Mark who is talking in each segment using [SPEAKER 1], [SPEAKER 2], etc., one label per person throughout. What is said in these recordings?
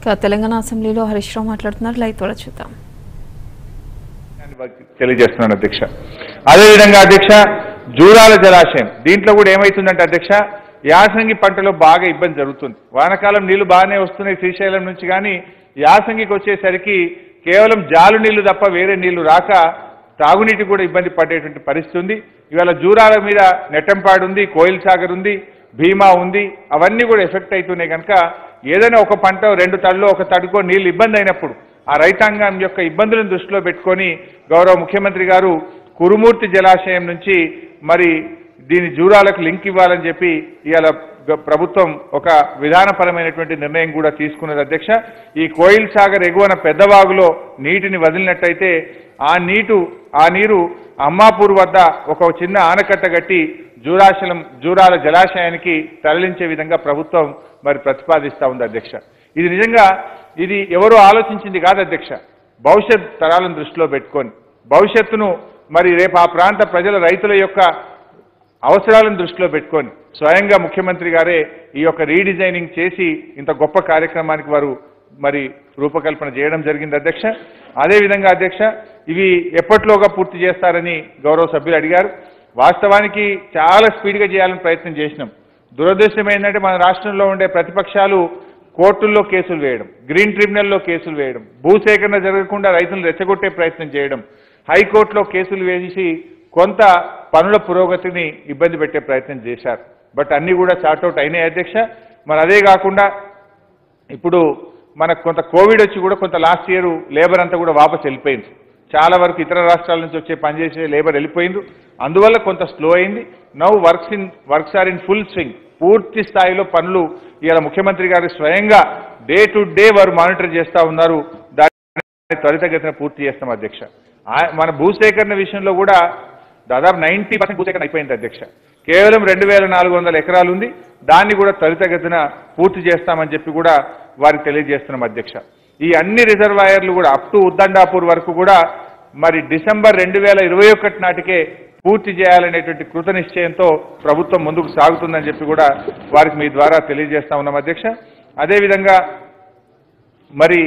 [SPEAKER 1] ఇక తెలంగాణ అసెంబ్లీలో హరీష్ రావు మాట్లాడుతున్నారు లైవ్ ద్వారా చూద్దాం
[SPEAKER 2] తెలియజేస్తున్నాను అధ్యక్ష అదేవిధంగా అధ్యక్ష జూరాల జలాశయం దీంట్లో కూడా ఏమైతుందంటే అధ్యక్ష యాసంగి పంటలో బాగా ఇబ్బంది జరుగుతుంది వానాకాలం నీళ్లు బాగానే వస్తున్నాయి శ్రీశైలం నుంచి కానీ యాసంగికి వచ్చేసరికి కేవలం జాలు నీళ్లు తప్ప వేరే నీళ్లు రాక తాగునీటి కూడా ఇబ్బంది పడేటువంటి పరిస్థితి ఉంది ఇవాళ జూరాల మీద నెట్టంపాడు ఉంది కోయిల్ సాగర్ ఉంది భీమా ఉంది అవన్నీ కూడా ఎఫెక్ట్ అవుతున్నాయి కనుక ఏదైనా ఒక పంట రెండు తడిలో ఒక తడుకో నీళ్ళు ఇబ్బంది అయినప్పుడు ఆ రైతాంగం యొక్క ఇబ్బందులను దృష్టిలో పెట్టుకొని గౌరవ ముఖ్యమంత్రి గారు కురుమూర్తి జలాశయం నుంచి మరి దీని జూరాలకు లింక్ ఇవ్వాలని చెప్పి ఇవాళ గ- ప్రభుత్వం ఒక విధానపరమైనటువంటి నిర్ణయం కూడా తీసుకున్నది అధ్యక్ష ఈ కోయిల్ సాగర్ ఎగువన పెద్దవాగులో నీటిని వదిలినట్టయితే ఆ నీటు ఆ నీరు అమ్మాపూర్ వద్ద ఒక చిన్న ఆనకట్ట కట్టి జూరాశలం జూరాల జలాశయానికి తరలించే విధంగా ప్రభుత్వం మరి ప్రతిపాదిస్తా ఉంది అధ్యక్ష ఇది నిజంగా ఇది ఎవరో ఆలోచించింది కాదు అధ్యక్ష భవిష్యత్ తరాలను దృష్టిలో పెట్టుకొని భవిష్యత్తును మరి రేపు ఆ ప్రాంత ప్రజల రైతుల యొక్క అవసరాలను దృష్టిలో పెట్టుకొని స్వయంగా ముఖ్యమంత్రి గారే ఈ యొక్క రీడిజైనింగ్ చేసి ఇంత గొప్ప కార్యక్రమానికి వారు మరి రూపకల్పన చేయడం జరిగింది అధ్యక్ష అదేవిధంగా అధ్యక్ష ఇవి ఎప్పట్లోగా పూర్తి చేస్తారని గౌరవ సభ్యులు అడిగారు వాస్తవానికి చాలా స్పీడ్గా చేయాలని ప్రయత్నం చేసినాం దురదృష్టం ఏంటంటే మన రాష్ట్రంలో ఉండే ప్రతిపక్షాలు కోర్టుల్లో కేసులు వేయడం గ్రీన్ ట్రిబ్యునల్లో కేసులు వేయడం భూసేకరణ జరగకుండా రైతులను రెచ్చగొట్టే ప్రయత్నం చేయడం హైకోర్టులో కేసులు వేసి కొంత పనుల పురోగతిని ఇబ్బంది పెట్టే ప్రయత్నం చేశారు బట్ అన్నీ కూడా సార్ట్అవుట్ అయినాయి అధ్యక్ష మరి అదే కాకుండా ఇప్పుడు మనకు కొంత కోవిడ్ వచ్చి కూడా కొంత లాస్ట్ ఇయర్ లేబర్ అంతా కూడా వాపస్ వెళ్ళిపోయింది చాలా వరకు ఇతర రాష్ట్రాల నుంచి వచ్చే పనిచేసే లేబర్ వెళ్ళిపోయింది అందువల్ల కొంత స్లో అయింది now works in works are in full swing పూర్తి స్థాయిలో పనులు ఇవాళ ముఖ్యమంత్రి గారు స్వయంగా డే టు డే వారు మానిటర్ చేస్తా ఉన్నారు దాన్ని త్వరితగతిన పూర్తి చేస్తాం అధ్యక్ష ఆ- మన భూసేకరణ విషయంలో కూడా దాదాపు నైంటీ పర్సెంట్ భూసేకరణ అయిపోయింది అధ్యక్ష కేవలం రెండు వేల నాలుగు వందల ఎకరాలు ఉంది దాన్ని కూడా త్వరితగతిన పూర్తి చేస్తామని చెప్పి కూడా వారికి తెలియజేస్తున్నాం అధ్యక్ష ఈ అన్ని రిజర్వాయర్లు కూడా అప్ టు ఉద్దండాపూర్ వరకు కూడా మరి డిసెంబర్ రెండు వేల ఇరవై ఒకటి నాటికే పూర్తి చేయాలనేటువంటి కృత నిశ్చయంతో ప్రభుత్వం ముందుకు సాగుతుందని చెప్పి కూడా వారికి మీ ద్వారా తెలియజేస్తా ఉన్నాం అధ్యక్ష అదేవిధంగా మరి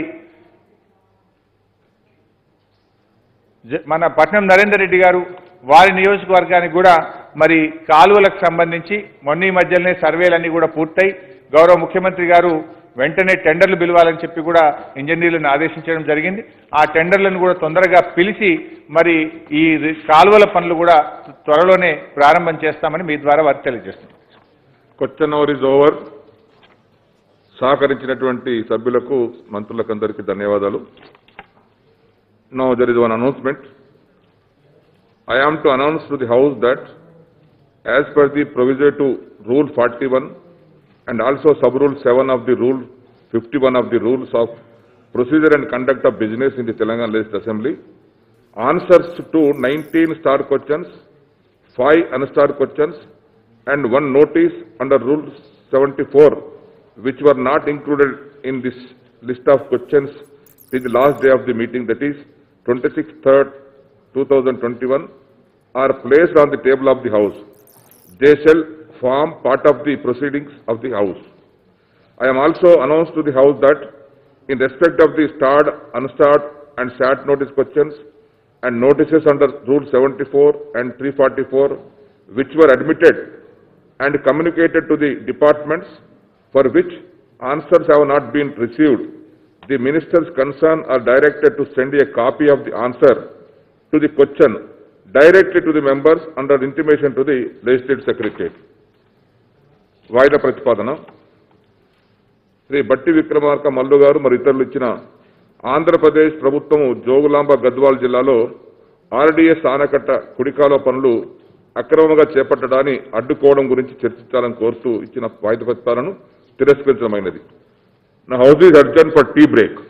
[SPEAKER 2] జ- మన పట్నం నరేందర్ రెడ్డి గారు వారి నియోజకవర్గానికి కూడా మరి కాలువలకు సంబంధించి మొన్న ఈ మధ్యలోనే సర్వేలన్నీ కూడా పూర్తయి గౌరవ ముఖ్యమంత్రి గారు వెంటనే టెండర్లు పిలవాలని చెప్పి కూడా ఇంజనీర్లను ఆదేశించడం జరిగింది ఆ టెండర్లను కూడా తొందరగా పిలిచి మరి ఈ రి- కాలువల పనులు కూడా త్వరలోనే ప్రారంభం చేస్తామని మీ ద్వారా వారికి తెలియజేస్తున్నాం
[SPEAKER 3] క్వశ్చన్ అవర్ ఇస్ ఓవర్ సహకరించినటువంటి సభ్యులకు మంత్రులకు అందరికీ ధన్యవాదాలు now there is one announcement I am to announce to the house that as per the proviso to rule forty one and also sub rule seven of the rule fifty one of the rules of procedure and conduct of business in the Telangana legislative assembly answers to nineteen star questions five unstarred questions, and one notice under Rule 74, which were not included in this list of questions till the last day of the meeting, that is 26th, 3rd, 2021, are placed on the table of the House. They shall form part of the proceedings of the House. I am also announced to the House that in respect of the starred, unstarred and sat notice questions and notices under Rule 74 and 344 which were admitted and communicated to the departments for which answers have not been received, the ministers concerned are directed to send a copy of the answer to the question directly to the members under intimation to the legislative secretary. వాయిదా ప్రతిపాదన శ్రీ బట్టి విక్రమార్క మల్లు గారు మరి ఇతరులు ఇచ్చిన ఆంధ్రప్రదేశ్ ప్రభుత్వము జోగులాంబ గద్వాల్ జిల్లాలో RDS ఆనకట్ట కుడికాలో పనులు అక్రమంగా చేపట్టడాన్ని అడ్డుకోవడం గురించి చర్చించాలని కోరుతూ ఇచ్చిన వాయిదా ప్రతిపాదనను తిరస్కరించడమైనది నా హౌస్ ఈజ్ అర్జన్ ఫర్ టీ బ్రేక్